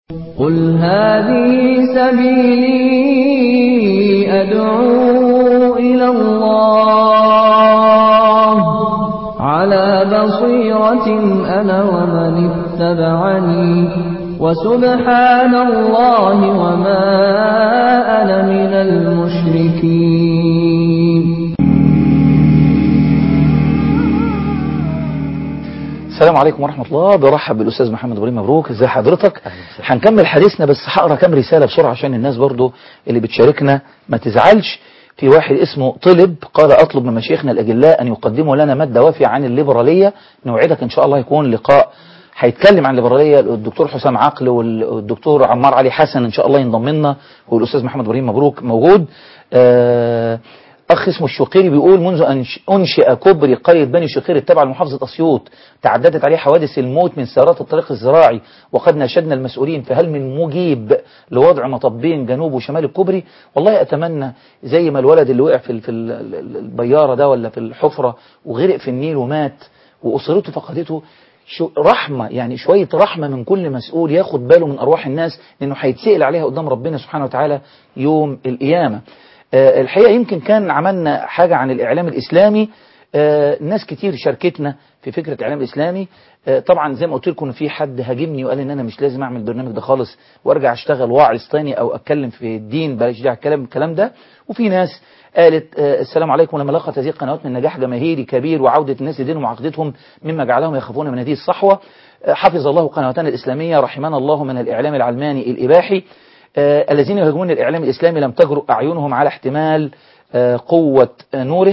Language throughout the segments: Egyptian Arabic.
قل هذه سبيلي أدعو إلى الله على بصيرة أنا ومن اتبعني وسبحان الله وما أنا من المشركين السلام عليكم ورحمة الله برحب بالأستاذ محمد إبراهيم مبروك ازي حضرتك هنكمل حديثنا بس هقرا كام رسالة بسرعة عشان الناس برضو اللي بتشاركنا ما تزعلش في واحد اسمه طلب قال أطلب من مشايخنا الأجلاء أن يقدموا لنا مادة وافية عن الليبرالية نوعدك إن شاء الله يكون لقاء هيتكلم عن الليبرالية الدكتور حسام عقل والدكتور عمار علي حسن إن شاء الله ينضم لنا والأستاذ محمد إبراهيم مبروك موجود آه أخ اسمه الشقيري بيقول منذ أن أنشئ كوبري قرية بني شقير التابعة لمحافظة أسيوط تعددت عليه حوادث الموت من سيارات الطريق الزراعي وقد ناشدنا المسؤولين فهل من مجيب لوضع مطبين جنوب وشمال الكوبري والله أتمنى زي ما الولد اللي وقع في في البيارة ده ولا في الحفرة وغرق في النيل ومات وأسرته فقدته شو رحمة يعني شوية رحمة من كل مسؤول ياخد باله من أرواح الناس لأنه هيتسأل عليها قدام ربنا سبحانه وتعالى يوم القيامة آه الحقيقة يمكن كان عملنا حاجة عن الإعلام الإسلامي آه ناس كتير شاركتنا في فكرة الإعلام الإسلامي آه طبعا زي ما قلت لكم في حد هاجمني وقال إن أنا مش لازم أعمل البرنامج ده خالص وأرجع أشتغل واعظ تاني أو أتكلم في الدين بلاش داعي الكلام الكلام ده وفي ناس قالت السلام عليكم لما لقت هذه القنوات من نجاح جماهيري كبير وعودة الناس لدينهم وعقيدتهم مما جعلهم يخافون من هذه الصحوة حفظ الله قنواتنا الإسلامية رحمنا الله من الإعلام العلماني الإباحي آه الذين يهاجمون الإعلام الإسلامي لم تجرؤ أعينهم على احتمال آه قوة آه نوره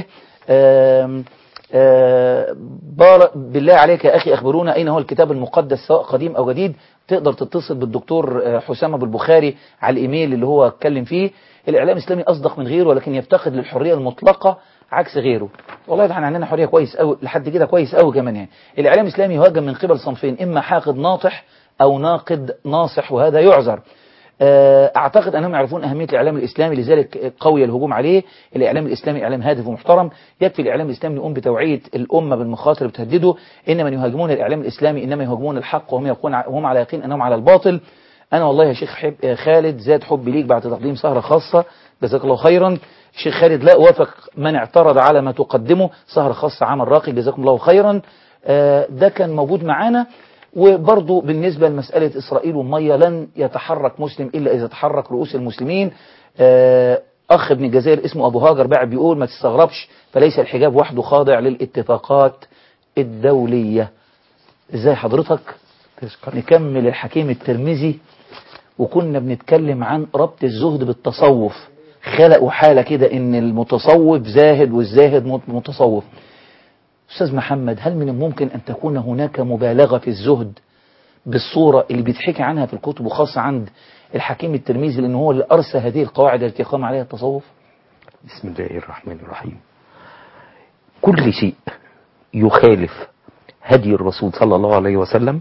بالله عليك يا أخي أخبرونا أين هو الكتاب المقدس سواء قديم أو جديد تقدر تتصل بالدكتور حسام أبو البخاري على الإيميل اللي هو اتكلم فيه الإعلام الإسلامي أصدق من غيره ولكن يفتقد للحرية المطلقة عكس غيره والله ده احنا عندنا حرية كويس أو لحد كده كويس أوي كمان يعني الإعلام الإسلامي يهاجم من قبل صنفين إما حاقد ناطح أو ناقد ناصح وهذا يعذر اعتقد انهم يعرفون اهميه الاعلام الاسلامي لذلك قوي الهجوم عليه الاعلام الاسلامي اعلام هادف ومحترم يكفي الاعلام الاسلامي يقوم بتوعيه الامه بالمخاطر اللي بتهدده ان من يهاجمون الاعلام الاسلامي انما يهاجمون الحق وهم يكون وهم على يقين انهم على الباطل انا والله يا شيخ حب خالد زاد حبي ليك بعد تقديم سهره خاصه جزاك الله خيرا الشيخ خالد لا وافق من اعترض على ما تقدمه سهره خاصه عمل راقي جزاكم الله خيرا ده كان موجود معانا وبرضه بالنسبة لمسألة إسرائيل والمية لن يتحرك مسلم إلا إذا تحرك رؤوس المسلمين أخ ابن الجزائر اسمه أبو هاجر بقى بيقول ما تستغربش فليس الحجاب وحده خاضع للاتفاقات الدولية إزاي حضرتك نكمل الحكيم الترمذي وكنا بنتكلم عن ربط الزهد بالتصوف خلقوا حالة كده إن المتصوف زاهد والزاهد متصوف أستاذ محمد هل من الممكن أن تكون هناك مبالغة في الزهد بالصورة اللي بيتحكي عنها في الكتب وخاصة عند الحكيم الترمذي لأنه هو اللي أرسى هذه القواعد التي قام عليها التصوف بسم الله الرحمن الرحيم كل شيء يخالف هدي الرسول صلى الله عليه وسلم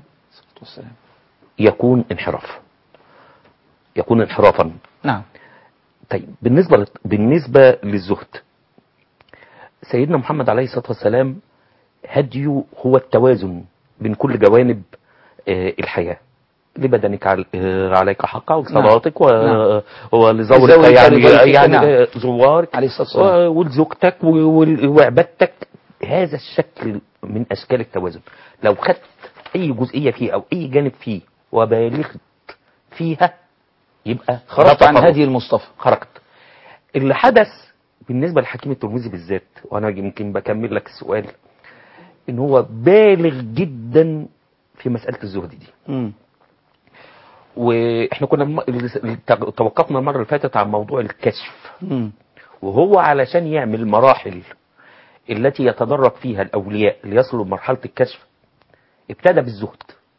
يكون انحراف يكون انحرافا نعم طيب بالنسبة بالنسبة للزهد سيدنا محمد عليه الصلاة والسلام هديه هو التوازن بين كل جوانب الحياة لبدنك عليك حقا ولصلاتك نعم. ولزورك يعني, يعني نعم. زوارك عليه الصلاة والسلام ولزوجتك وعبادتك هذا الشكل من أشكال التوازن لو خدت أي جزئية فيه أو أي جانب فيه وبالغت فيها يبقى خرجت عن هدي المصطفى خرجت اللي حدث بالنسبة لحكيم الترمذي بالذات وانا يمكن بكمل لك السؤال ان هو بالغ جدا في مسألة الزهد دي مم. واحنا كنا الم... توقفنا المرة اللي فاتت عن موضوع الكشف مم. وهو علشان يعمل المراحل التي يتدرج فيها الأولياء ليصلوا لمرحلة الكشف ابتدى بالزهد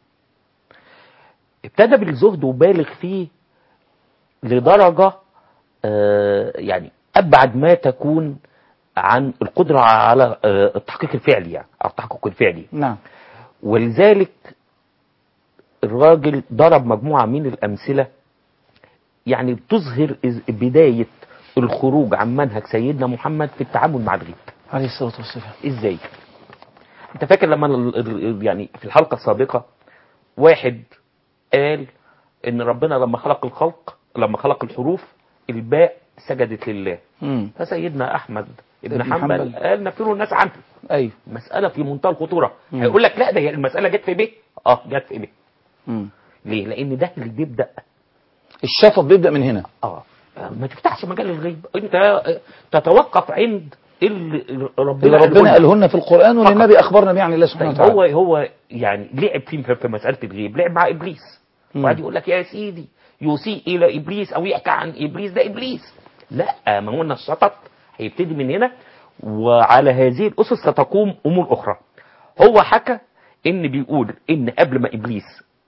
ابتدى بالزهد وبالغ فيه لدرجة آه يعني أبعد ما تكون عن القدرة على التحقيق الفعلي يعني أو التحقق الفعلي نعم ولذلك الراجل ضرب مجموعة من الأمثلة يعني بتظهر بداية الخروج عن منهج سيدنا محمد في التعامل مع الغيب عليه الصلاة والسلام ازاي انت فاكر لما ال- ال- يعني في الحلقة السابقة واحد قال ان ربنا لما خلق الخلق لما خلق الحروف الباء سجدت لله مم. فسيدنا احمد ابن ابن حنبل حنبل. قال نفروا الناس عنه ايوه مسألة في منتهى الخطورة مم. هيقول لك لا ده هي المسألة جت في ب اه جت في ب مم. ليه لان ده اللي بيبدأ الشفط بيبدا من هنا اه ما تفتحش مجال الغيب انت تتوقف عند اللي ربنا اللي ربنا قاله قالهن في القران والنبي اخبرنا بيه عن الله سبحانه طيب هو وتعالى هو يعني لعب فيه في في مسألة الغيب لعب مع ابليس مم. وقعد يقول لك يا سيدي يسيء الى ابليس او يحكي عن ابليس ده ابليس لا ما هو إن الشطط هيبتدي من هنا وعلى هذه الاسس ستقوم امور اخرى هو حكى ان بيقول ان قبل ما ابليس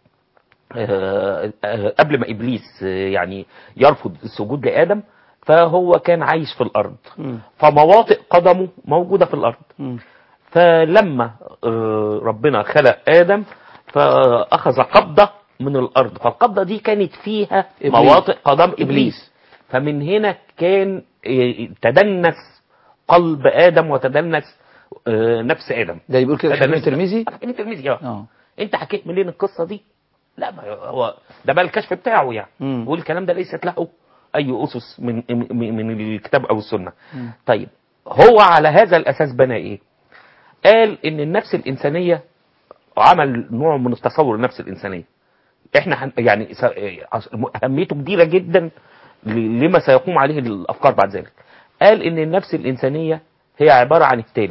آه، آه، قبل ما ابليس آه، يعني يرفض السجود لادم فهو كان عايش في الارض مم. فمواطئ قدمه موجوده في الارض مم. فلما آه، ربنا خلق آدم فأخذ قبضة من الأرض فالقبضة دي كانت فيها إبليس. مواطئ قدم إبليس إبليس. فمن هنا كان آه، تدنس قلب آدم وتدنس آه، نفس آدم ده بيقول كده في تدنس- حكيم الترمذي حكيم الترمذي اه اه انت حكيت منين القصة دي لا ما هو ده بقى الكشف بتاعه يعني مم. والكلام ده ليست له أي أسس من من من الكتاب أو السنة مم. طيب هو على هذا الأساس بنى إيه قال ان النفس الانسانيه عمل نوع من التصور النفس الانسانيه احنا هن- يعني س- اهميته كبيره جدا ل- لما سيقوم عليه الافكار بعد ذلك قال ان النفس الانسانيه هي عباره عن التالي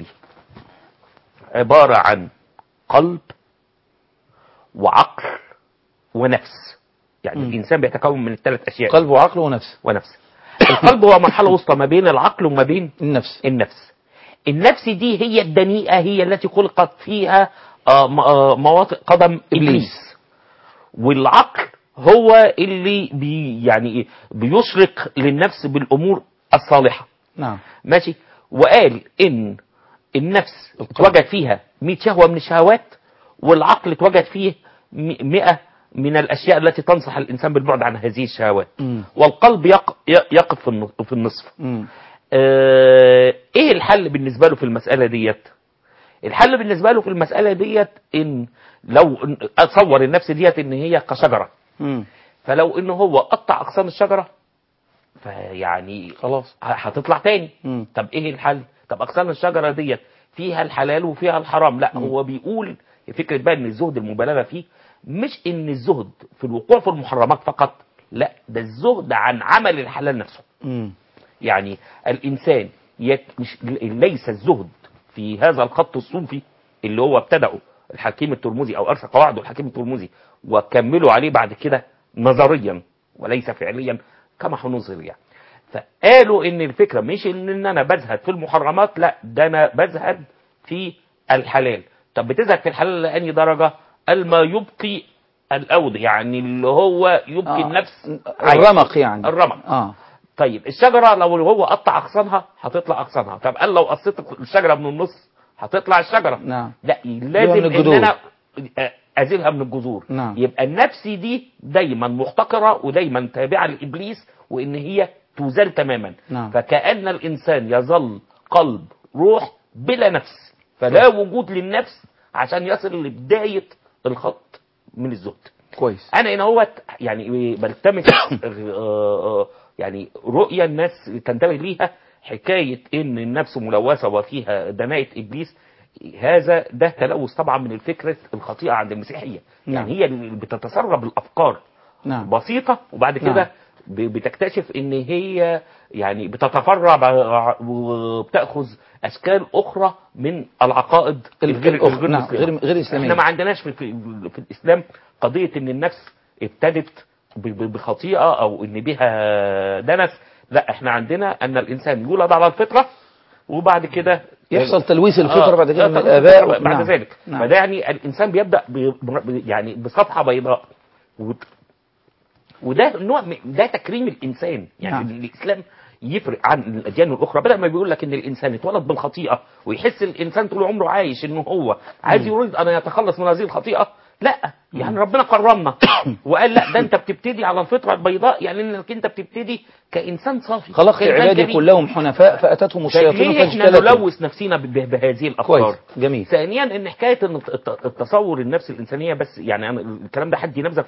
عباره عن قلب وعقل ونفس يعني مم. الانسان بيتكون من الثلاث اشياء قلب وعقل ونفس ونفس القلب هو مرحله وسطى ما بين العقل وما بين النفس النفس النفس دي هي الدنيئة هي التي خلقت فيها آه، م- آه، مواطئ قدم إبليس. إبليس والعقل هو اللي بي يعني إيه بيشرق للنفس بالأمور الصالحة نعم ماشي وقال إن النفس القلب. اتوجد فيها 100 شهوة من الشهوات والعقل اتوجد فيه م- 100 من الأشياء التي تنصح الإنسان بالبعد عن هذه الشهوات مم. والقلب يق- يقف في النص- في النصف مم. آه، ايه الحل بالنسبة له في المسألة ديت الحل بالنسبة له في المسألة ديت ان لو إن- اتصور النفس ديت ان هي كشجرة مم. فلو ان هو قطع اغصان الشجرة فيعني خلاص ه- هتطلع تاني مم. طب ايه الحل طب اغصان الشجرة ديت فيها الحلال وفيها الحرام لا مم. هو بيقول فكرة بقى ان الزهد المبالغة فيه مش ان الزهد في الوقوع في المحرمات فقط لا ده الزهد عن عمل الحلال نفسه مم. يعني الإنسان يك مش ليس الزهد في هذا الخط الصوفي اللي هو ابتدأه الحكيم الترمذي أو أرسى قواعده الحكيم الترمذي وكملوا عليه بعد كده نظريا وليس فعليا كما هنظهر يعني فقالوا ان الفكره مش ان إن انا بزهد في المحرمات لا ده انا بزهد في الحلال طب بتزهد في الحلال لاني درجه قال ما يبقي الاود يعني اللي هو يبقي آه. النفس عايشة. الرمق يعني الرمق اه طيب الشجرة لو هو قطع أغصانها هتطلع أغصانها طب قال لو قصيت الشجرة من النص هتطلع الشجرة نعم لا من لازم إن الجذور. أنا أزيلها من الجذور نعم. يبقى النفس دي دايما محتقرة ودايما تابعة لإبليس وإن هي تزال تماما نعم. فكأن الإنسان يظل قلب روح بلا نفس فلا وجود للنفس عشان يصل لبداية الخط من الزهد كويس انا هنا هو يعني بلتمس آه، آه، يعني رؤية الناس تنتبه ليها حكاية ان النفس ملوثة وفيها دناءة ابليس هذا ده تلوث طبعا من الفكرة الخطيئة عند المسيحية نعم. يعني هي اللي بتتسرب الافكار نعم بسيطة وبعد نعم. كده ب- بتكتشف ان هي يعني بتتفرع ب- وبتاخذ اشكال اخرى من العقائد الغير الأخرى نعم مسلمة. غير غير احنا اسلاميه ما عندناش في, في, في الاسلام قضيه ان النفس ابتدت ب- ب- بخطيئه او ان بها دنس لا احنا عندنا ان الانسان يولد على الفطره وبعد كده يحصل تلويث الفطره آه، بعد كده من تلويث الاباء الفطرة بعد نعم. ذلك نعم. فده يعني الانسان بيبدا ب- ب- يعني بصفحه بيضاء وت- وده نوع من ده تكريم الانسان يعني نعم. نعم. الاسلام يفرق عن الاديان الاخرى بدل ما بيقول لك ان الانسان اتولد بالخطيئه ويحس الانسان طول عمره عايش ان هو عايز يريد ان يتخلص من هذه الخطيئه لا يعني ربنا كرمنا وقال لا ده انت بتبتدي على الفطره البيضاء يعني انك انت بتبتدي كانسان صافي خلقت كإنسان عبادي كريم. كلهم حنفاء فاتتهم الشياطين ليه احنا فاجتلتهم نلوث نفسنا ب- بهذه الافكار كويس جميل ثانيا ان حكايه ان الت- التصور النفس الانسانيه بس يعني أنا الكلام ده حد نبذه فيه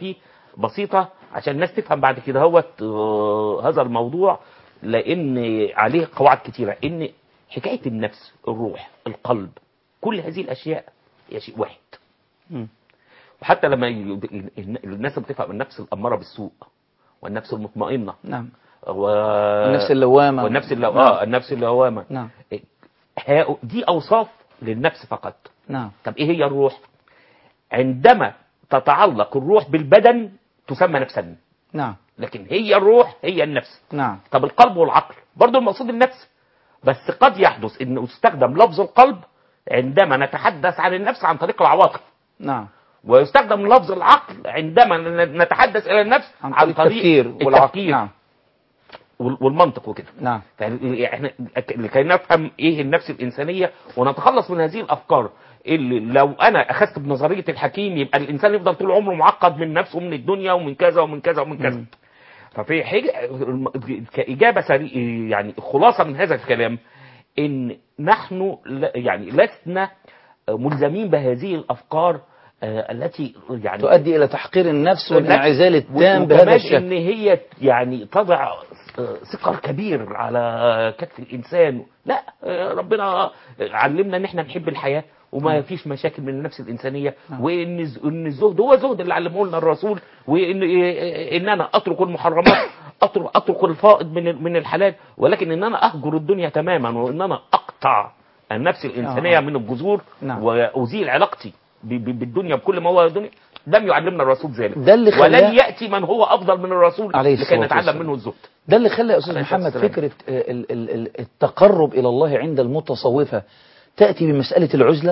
بسيطه عشان الناس تفهم بعد كده هوت آه، هذا الموضوع لان عليه قواعد كتيره ان حكايه النفس الروح القلب كل هذه الاشياء هي شيء واحد مم. وحتى لما ي- الناس بتفهم النفس الاماره بالسوء والنفس المطمئنه نعم و... النفس اللوامة والنفس اللو... نعم. اه النفس اللوامه نعم ها- دي اوصاف للنفس فقط نعم طب ايه هي الروح عندما تتعلق الروح بالبدن تسمى نفسا نعم لكن هي الروح هي النفس نعم طب القلب والعقل برضو المقصود النفس بس قد يحدث ان يستخدم لفظ القلب عندما نتحدث عن النفس عن طريق العواطف نعم ويستخدم لفظ العقل عندما ن- نتحدث الى النفس عن طريق التفكير والعقل التفكير نعم وال- والمنطق وكده نعم فاحنا لكي نفهم ايه النفس الانسانيه ونتخلص من هذه الافكار اللي لو انا اخذت بنظريه الحكيم يبقى الانسان يفضل طول عمره معقد من نفسه ومن الدنيا ومن كذا ومن كذا ومن كذا مم. ففي حاجه كاجابه سريع يعني خلاصه من هذا الكلام ان نحن لا- يعني لسنا ملزمين بهذه الافكار آه، التي يعني تؤدي إلى تحقير النفس والنفس- والانعزال التام بهذا وكمان الشكل ان هي يعني تضع آه، ثقل كبير على كتف الانسان لا آه، ربنا علمنا ان احنا نحب الحياه وما فيش مشاكل من النفس الانسانيه نعم. وان الز- ان الزهد هو زهد اللي علمه لنا الرسول وان آه، ان انا اترك المحرمات اترك اترك الفائض من ال- من الحلال ولكن ان انا اهجر الدنيا تماما وان انا اقطع النفس الانسانيه آه. من الجذور نعم. وازيل علاقتي ب- ب- بالدنيا بكل ما هو الدنيا لم يعلمنا الرسول ذلك ده اللي خلاه- ولن ياتي من هو افضل من الرسول عليه لكي الصلاة نتعلم والسلام. منه الزهد ده اللي خلى يا استاذ عليه محمد السلام. فكره آه، ال- ال- ال- التقرب الى الله عند المتصوفه تاتي بمساله العزله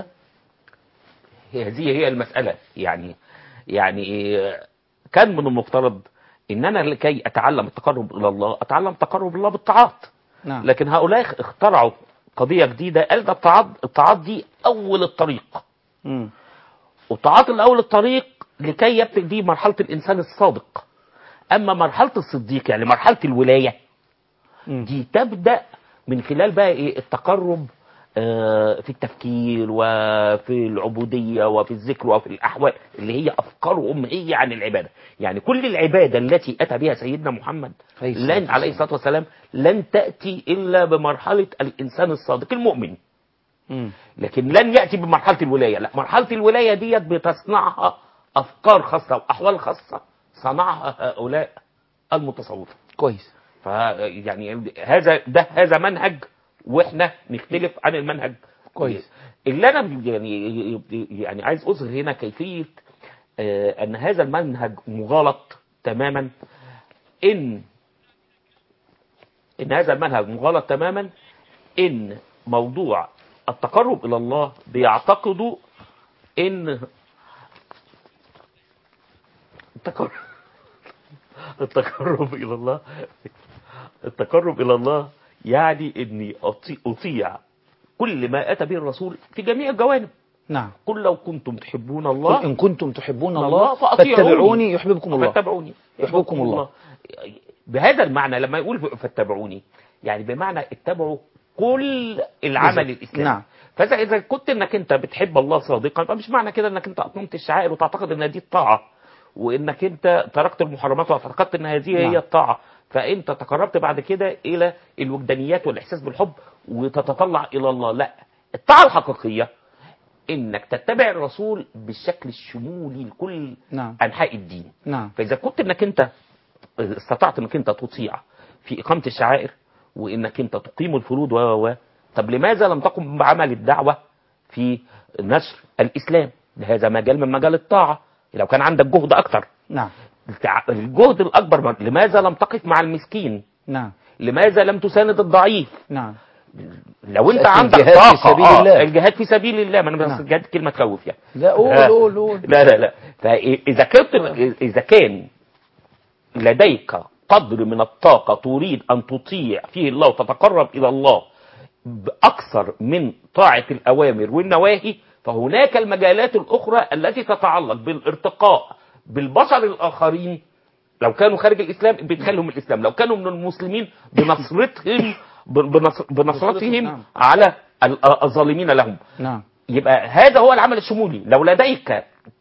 هي هذه هي المساله يعني يعني كان من المفترض ان انا لكي اتعلم التقرب الى الله اتعلم التقرب الى الله بالطاعات نعم لكن هؤلاء اخترعوا قضيه جديده قال ده الطاعات الطاعات دي اول الطريق مم. والطاعات الاول الطريق لكي يبتغي دي مرحله الانسان الصادق اما مرحله الصديق يعني مرحله الولايه مم. دي تبدا من خلال بقى ايه التقرب آه، في التفكير وفي العبوديه وفي الذكر وفي الاحوال اللي هي افكار امهيه عن العباده يعني كل العباده التي اتى بها سيدنا محمد عليه الصلاة لن عليه الصلاه والسلام لن تاتي الا بمرحله الانسان الصادق المؤمن مم. لكن لن ياتي بمرحله الولايه لا مرحله الولايه ديت بتصنعها افكار خاصه واحوال خاصه صنعها هؤلاء المتصوفه كويس فيعني هذا ده هذا منهج واحنا نختلف عن المنهج كويس. اللي انا يعني يعني عايز اظهر هنا كيفيه آه، ان هذا المنهج مغالط تماما ان ان هذا المنهج مغالط تماما ان موضوع التقرب الى الله بيعتقدوا ان التقرب التقرب الى الله التقرب الى الله يعني اني أطي- اطيع كل ما اتى به الرسول في جميع الجوانب نعم قل لو كنتم تحبون قل الله ان كنتم تحبون الله الله فأطيعوني. فاتبعوني يحببكم الله فاتبعوني يحببكم الله. بهذا المعنى لما يقول فاتبعوني يعني بمعنى اتبعوا كل العمل بالظبط. الاسلامي نعم. فاذا اذا كنت انك انت بتحب الله صادقا فمش معنى كده انك انت اقمت الشعائر وتعتقد ان دي الطاعه وانك انت تركت المحرمات واعتقدت ان هذه نعم. هي الطاعه فانت تقربت بعد كده الى الوجدانيات والاحساس بالحب وتتطلع الى الله لا الطاعه الحقيقيه انك تتبع الرسول بالشكل الشمولي لكل نعم انحاء الدين نعم فاذا كنت انك انت استطعت انك انت تطيع في اقامه الشعائر وانك انت تقيم الفروض و و و، طب لماذا لم تقم بعمل الدعوه في نشر الاسلام هذا مجال من مجال الطاعه لو كان عندك جهد اكتر نعم التع- الجهد الاكبر لماذا لم تقف مع المسكين نعم لماذا لم تساند الضعيف نعم لو انت مسألة عندك الجهاد في طاقه سبيل آه، الله. الجهاد في سبيل الله ما انا بس نعم. الجهاد كلمه تخوف يعني لا قول آه. قول قول لا لا لا فإذا كنت إذا كان لديك قدر من الطاقة تريد أن تطيع فيه الله وتتقرب إلى الله بأكثر من طاعة الأوامر والنواهي فهناك المجالات الأخرى التي تتعلق بالارتقاء بالبشر الآخرين لو كانوا خارج الإسلام بيدخلهم الإسلام لو كانوا من المسلمين بنصرتهم بنصر بنصرتهم نعم. على ال- الظالمين لهم نعم يبقى هذا هو العمل الشمولي لو لديك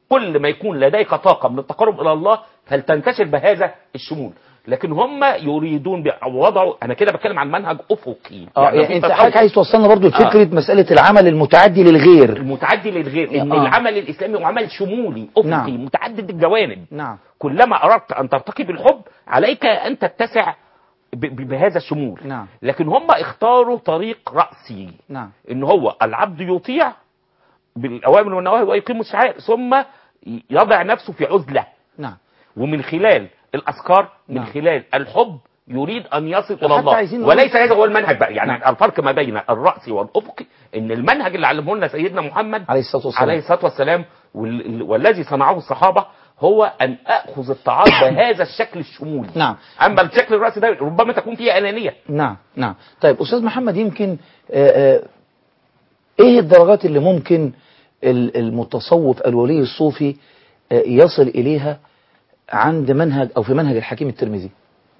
كل ما يكون لديك طاقة من التقرب إلى الله فلتنتشر بهذا الشمول لكن هم يريدون وضعوا انا كده بتكلم عن منهج افقي اه يعني يعني في انت تصور حضرتك عايز توصلنا برضو لفكره مساله العمل المتعدي للغير المتعدي للغير ان آه. العمل الاسلامي هو عمل شمولي افقي نعم. متعدد الجوانب نعم كلما اردت ان ترتقي بالحب عليك ان تتسع ب- ب- بهذا الشمول نعم. لكن هم اختاروا طريق راسي نعم ان هو العبد يطيع بالاوامر والنواهي ويقيم الشعائر ثم يضع نفسه في عزله نعم ومن خلال الاذكار من نعم. خلال الحب يريد ان يصل الى وحتى الله عايزين نقول- وليس هذا هو المنهج بقى يعني نعم. الفرق ما بين الراسي والافقي ان المنهج اللي علمه لنا سيدنا محمد عليه الصلاه والسلام عليه الصلاه والسلام وال- والذي صنعه الصحابه هو ان اخذ الطاعات بهذا الشكل الشمولي نعم. اما الشكل الراسي ده ربما تكون فيه انانيه نعم نعم طيب استاذ محمد يمكن آه، آه، ايه الدرجات اللي ممكن ال- المتصوف الولي الصوفي آه، يصل اليها عند منهج او في منهج الحكيم الترمذي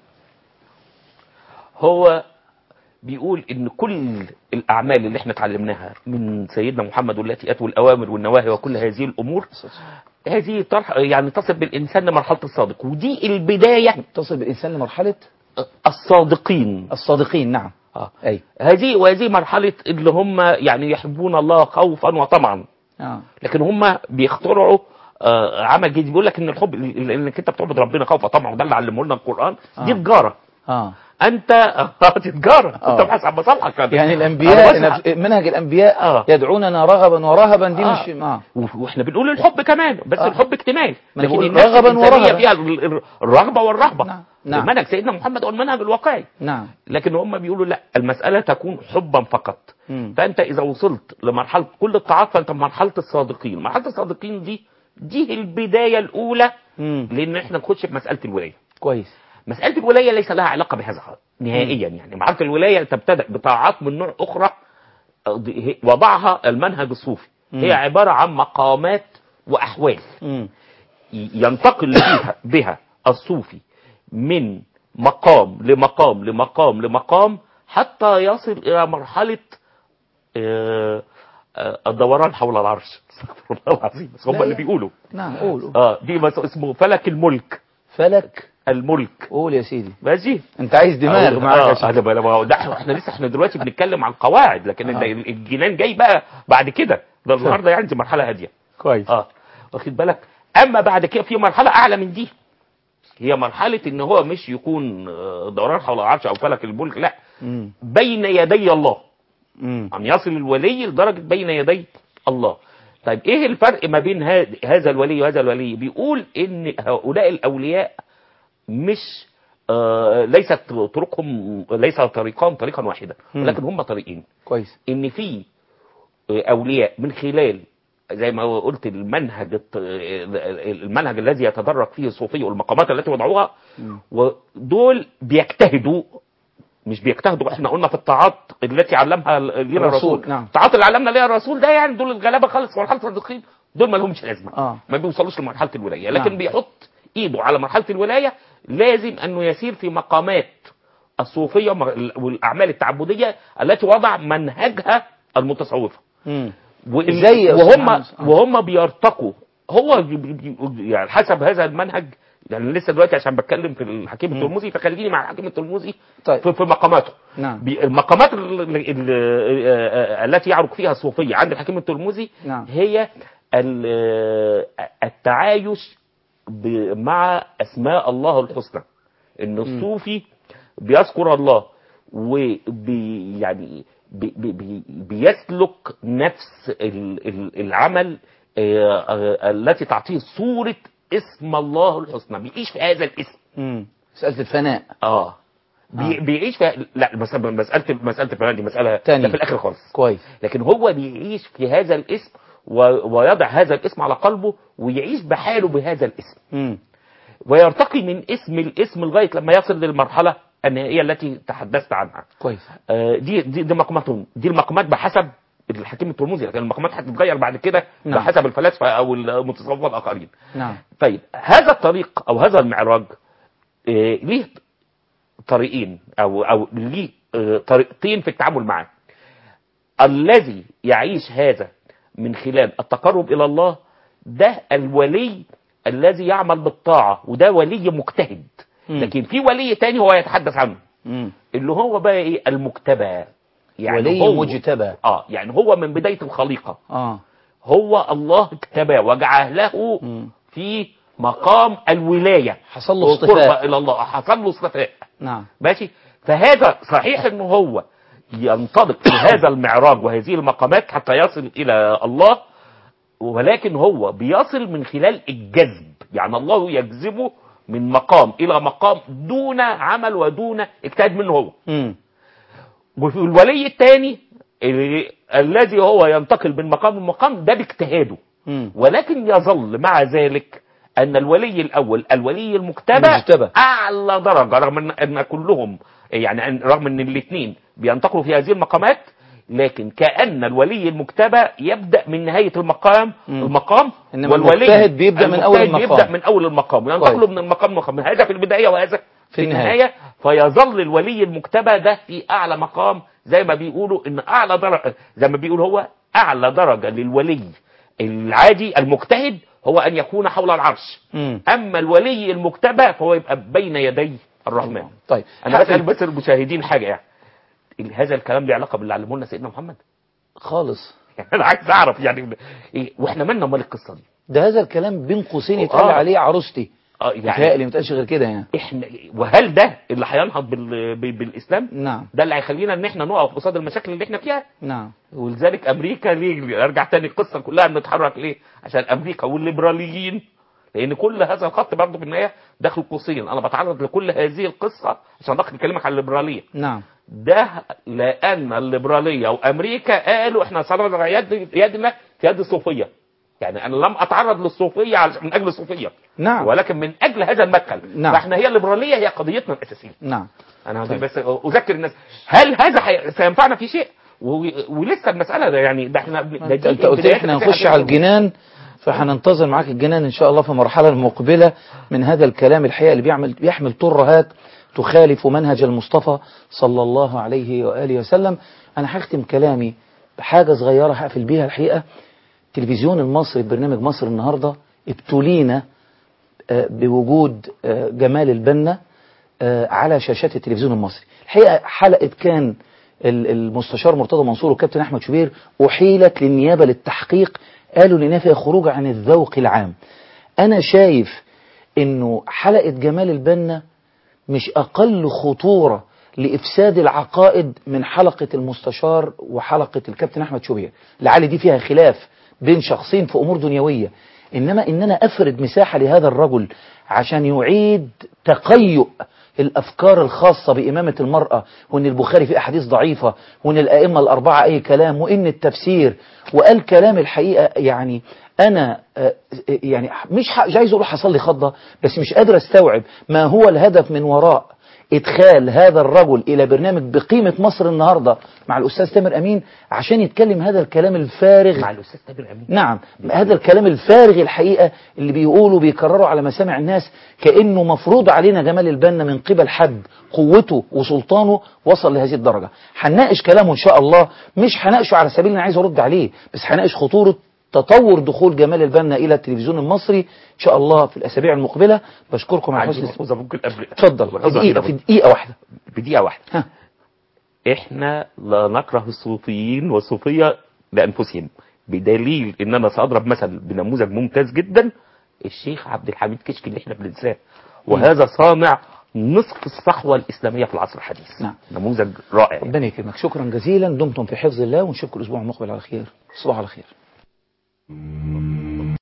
هو بيقول ان كل الاعمال اللي احنا اتعلمناها من سيدنا محمد والتي اتوا الاوامر والنواهي وكل هذه الامور هذه طرح يعني تصل بالانسان لمرحله الصادق ودي البدايه تصل بالانسان لمرحله الصادقين الصادقين نعم آه. اي هذه وهذه مرحله اللي هم يعني يحبون الله خوفا وطمعا اه لكن هم بيخترعوا آه، عمل جديد بيقول لك ان الحب انك انت بتعبد ربنا خوفا طمعا وده اللي علمه لنا القران دي آه. تجاره اه انت آه، دي تجاره آه. انت بتبحث عن مصالحك يعني أنا الانبياء بسمع. نفس- منهج الانبياء آه. يدعوننا رغبا ورهبا دي آه. مش اه و- واحنا بنقول الحب كمان بس آه. الحب اجتماعي ما أنا لكن بقول النفس رغباً الإنسانية ورهباً. فيها ال- ال- الرغبه والرهبه نعم. نعم. منهج سيدنا محمد هو المنهج الواقعي نعم لكن هم بيقولوا لا المساله تكون حبا فقط مم. فانت اذا وصلت لمرحله كل الطاعات فانت في مرحله الصادقين مرحله الصادقين دي دي البدايه الاولى مم. لان احنا نخش في مساله الولايه كويس مساله الولايه ليس لها علاقه بهذا نهائيا يعني مرحله الولايه تبتدأ بطاعات من نوع اخرى أه، دي- هي- وضعها المنهج الصوفي مم. هي عباره عن مقامات واحوال مم. ي- ينتقل بها بها الصوفي من مقام لمقام لمقام لمقام حتى يصل الى مرحله آه، آه، الدوران حول العرش استغفر الله العظيم بس هم لا اللي يا- بيقولوا نعم قول اه دي مس- اسمه فلك الملك فلك الملك قول يا سيدي ماشي انت عايز دماغ أقول- معاك آه، عشان انا بقى ما هو ده احنا إحنا لسه احنا دلوقتي بنتكلم عن القواعد لكن آه. ال- الجنان جاي بقى بعد كده ده النهارده يعني دي مرحله هاديه كويس اه واخد بالك اما بعد كده في مرحله اعلى من دي هي مرحله ان هو مش يكون آه، دوران حول العرش او فلك الملك لا مم. بين يدي الله مم. ان يصل الولي لدرجه بين يدي الله طيب ايه الفرق ما بين هذا هذا الولي وهذا الولي بيقول ان هؤلاء الاولياء مش آه ليست طرقهم ليس طريقان طريقا واحدا مم. ولكن هم طريقين كويس ان في اولياء من خلال زي ما قلت المنهج الت- المنهج الذي يتدرج فيه الصوفيه والمقامات التي وضعوها مم. ودول بيجتهدوا مش بيجتهدوا احنا قلنا في الطاعات التي علمها لنا الرسول، الرسول نعم. الطاعات اللي علمنا ليها الرسول ده يعني دول الغلابه خالص في مرحله الصديقين دول ما لهمش لازمه آه. ما بيوصلوش لمرحله الولايه لكن نعم. بيحط ايده على مرحله الولايه لازم انه يسير في مقامات الصوفيه والاعمال التعبديه التي وضع منهجها المتصوفه مم. وال- زي يا أستاذ وهم محمد. آه. وهم بيرتقوا هو بي- بي- بي- يعني حسب هذا المنهج يعني لسه دلوقتي عشان بتكلم في الحكيم مم. الترمذي فخليني مع الحكيم الترمذي طيب. في, في مقاماته نعم بي- المقامات ال- ال- ال- آه، التي يعرج فيها الصوفيه عند الحكيم الترمذي نعم. هي ال- آه، التعايش ب- مع اسماء الله الحسنى ان الصوفي بيذكر الله وبي يعني بي بي بي بيسلك نفس ال- ال- العمل آه، آه، التي تعطيه صورة اسم الله الحسنى بيعيش في هذا الاسم مم. مسألة الفناء اه بي آه. بيعيش في لا مسألة مسألة مسألة الفنان دي مسألة تانية. ده في الآخر خالص كويس لكن هو بيعيش في هذا الاسم و- ويضع هذا الاسم على قلبه ويعيش بحاله بهذا الاسم مم. ويرتقي من اسم الاسم لغاية لما يصل للمرحلة النهائية التي تحدثت عنها كويس آه، دي دي دي مقاماتهم دي المقامات بحسب الحكيم الترمذي لكن المقامات هتتغير بعد كده نعم. بحسب الفلاسفه او المتصوفه الاخرين نعم طيب هذا الطريق او هذا المعراج آه، ليه طريقين او او ليه آه، طريقتين في التعامل معه الذي يعيش هذا من خلال التقرب الى الله ده الولي الذي يعمل بالطاعة وده ولي مجتهد مم. لكن في ولي تاني هو يتحدث عنه مم. اللي هو بقى ايه المجتبى يعني ولي هو مجتبى اه يعني هو من بداية الخليقة اه هو الله اجتباه وجعله مم. في مقام الولاية حصل له والقربة اصطفاء إلى الله حصل له اصطفاء نعم ماشي فهذا صحيح انه هو ينطلق في هذا المعراج وهذه المقامات حتى يصل الى الله ولكن هو بيصل من خلال الجذب يعني الله يجذبه من مقام الى مقام دون عمل ودون اجتهاد منه هو مم. وفي الولي الثاني الذي هو ينتقل من مقام لمقام ده باجتهاده مم. ولكن يظل مع ذلك ان الولي الاول الولي المجتبى المجتبى. اعلى درجه رغم ان ان كلهم يعني أن- رغم ان الاثنين بينتقلوا في هذه المقامات لكن كان الولي المجتبى يبدا من نهايه المقام مم. المقام إنما المجتهد بيبدأ من أول المجتهد المقام. بيبدا من اول المقام وينتقل كويس. من المقام للمقام هذا في البدايه وهذا في النهاية. النهايه فيظل الولي المجتبى ده في اعلى مقام زي ما بيقولوا ان اعلى درجه زي ما بيقول هو اعلى درجه للولي العادي المجتهد هو ان يكون حول العرش مم. اما الولي المجتبى فهو يبقى بين يدي الرحمن طيب انا هقفل بسال بس المشاهدين حاجه يعني ال- هذا الكلام له علاقه باللي علمه لنا سيدنا محمد خالص يعني انا عايز اعرف يعني إيه واحنا مالنا مال القصه دي ده هذا الكلام بين قوسين يتقال آه. عليه عروستي اه متهيألي يعني ما تقالش غير كده يعني احنا وهل ده اللي هينهض بال... ب- بالاسلام نعم ده اللي هيخلينا ان احنا نقف قصاد المشاكل اللي احنا فيها نعم ولذلك امريكا ليه ارجع تاني القصه كلها بنتحرك ليه عشان امريكا والليبراليين لان كل هذا الخط برضه في النهايه داخل قوسين انا بتعرض لكل هذه القصه عشان داخل نكلمك عن الليبراليه نعم ده لان الليبراليه وامريكا قالوا احنا صنعنا يد يدنا في يد الصوفيه يعني انا لم اتعرض للصوفيه على- من اجل الصوفيه نعم ولكن من اجل هذا المدخل نعم. فاحنا هي الليبراليه هي قضيتنا الاساسيه نعم انا طيب. بس اذكر الناس هل هذا حي... سينفعنا في شيء و... ولسه المساله ده يعني ده احنا ده انت دي انت قلت لي بدايات احنا النصيحة هنخش على جدا. الجنان فهننتظر معاك الجنان ان شاء الله في المرحله المقبله من هذا الكلام الحقيقه اللي بيعمل بيحمل ترهات تخالف منهج المصطفى صلى الله عليه واله وسلم انا هختم كلامي بحاجه صغيره هقفل بيها الحقيقه التلفزيون المصري برنامج مصر النهارده ابتلينا آه، بوجود آه، جمال البنا آه، على شاشات التلفزيون المصري الحقيقة حلقة كان ال- المستشار مرتضى منصور والكابتن أحمد شوبير أحيلت للنيابة للتحقيق قالوا لنا فيها خروج عن الذوق العام أنا شايف إنه حلقة جمال البنا مش أقل خطورة لإفساد العقائد من حلقة المستشار وحلقة الكابتن أحمد شوبير لعل دي فيها خلاف بين شخصين في أمور دنيوية إنما إن أنا أفرد مساحة لهذا الرجل عشان يعيد تقيؤ الأفكار الخاصة بإمامة المرأة وإن البخاري فيه أحاديث ضعيفة وإن الأئمة الأربعة أي كلام وإن التفسير وقال كلام الحقيقة يعني أنا آه، يعني مش ح- مش عايز أقول حصل لي خضة بس مش قادر أستوعب ما هو الهدف من وراء إدخال هذا الرجل إلى برنامج بقيمة مصر النهاردة مع الأستاذ تامر أمين عشان يتكلم هذا الكلام الفارغ مع الاستاذ تامر امين نعم هذا الكلام الفارغ الحقيقة اللي بيقولوا بيكرروا على مسامع الناس كأنه مفروض علينا جمال البنا من قبل حد قوته وسلطانه وصل لهذه الدرجة هنناقش كلامه إن شاء الله مش هناقشه على سبيل أنا عايز أرد عليه بس هناقش خطورة تطور دخول جمال البنا إلى التلفزيون المصري إن شاء الله في الأسابيع المقبلة بشكركم على عندي حسن ملحوظه ممكن قبل اتفضل في ملحوظة دقيقة أخيرة في بس. دقيقة واحدة بدقيقه واحده ها. احنا لا نكره الصوفيين والصوفيه لانفسهم بدليل ان انا ساضرب مثل بنموذج ممتاز جدا الشيخ عبد الحميد كشك اللي احنا بننساه وهذا صانع نصف الصحوه الاسلاميه في العصر الحديث نعم. نموذج رائع يعني. ربنا يكرمك شكرا جزيلا دمتم في حفظ الله ونشوفكم الأسبوع المقبل على خير صباح على خير